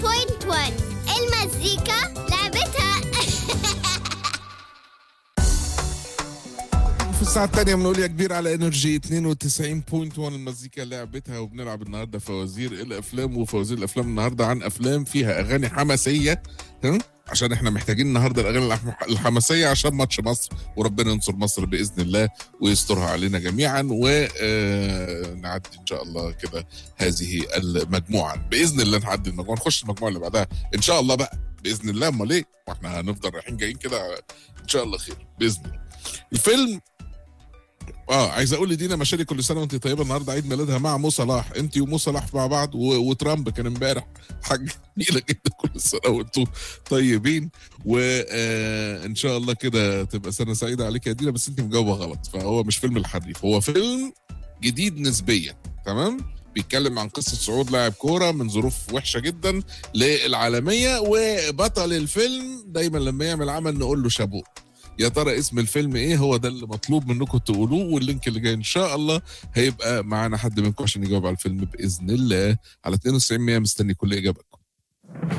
المزيكا لعبتها في الساعة الثانية بنقول يا كبير على انرجي 92.1 المزيكا لعبتها وبنلعب النهارده فوازير الافلام وفوازير الافلام النهارده عن افلام فيها اغاني حماسية ها عشان احنا محتاجين النهارده الاغاني الح- الحماسية عشان ماتش مصر وربنا ينصر مصر باذن الله ويسترها علينا جميعا ونعدي ان شاء الله كده هذه المجموعة باذن الله نعدي المجموعة نخش المجموعة اللي بعدها ان شاء الله بقى باذن الله امال ايه واحنا هنفضل رايحين جايين كده ان شاء الله خير باذن الله الفيلم اه عايز اقول لدينا مشاري كل سنه وانت طيبه النهارده عيد ميلادها مع مو صلاح انت ومو صلاح مع بعض و... وترامب كان امبارح حاجه جميله جدا كل سنه وانتم طيبين وان شاء الله كده تبقى سنه سعيده عليك يا دينا بس انت مجاوبه غلط فهو مش فيلم الحريف هو فيلم جديد نسبيا تمام بيتكلم عن قصه صعود لاعب كوره من ظروف وحشه جدا للعالميه وبطل الفيلم دايما لما يعمل عمل نقول له شابوه يا ترى اسم الفيلم ايه هو ده اللي مطلوب منكم تقولوه واللينك اللي جاي ان شاء الله هيبقى معانا حد منكم عشان يجاوب على الفيلم باذن الله على 92 100 مستني كل اجابتكم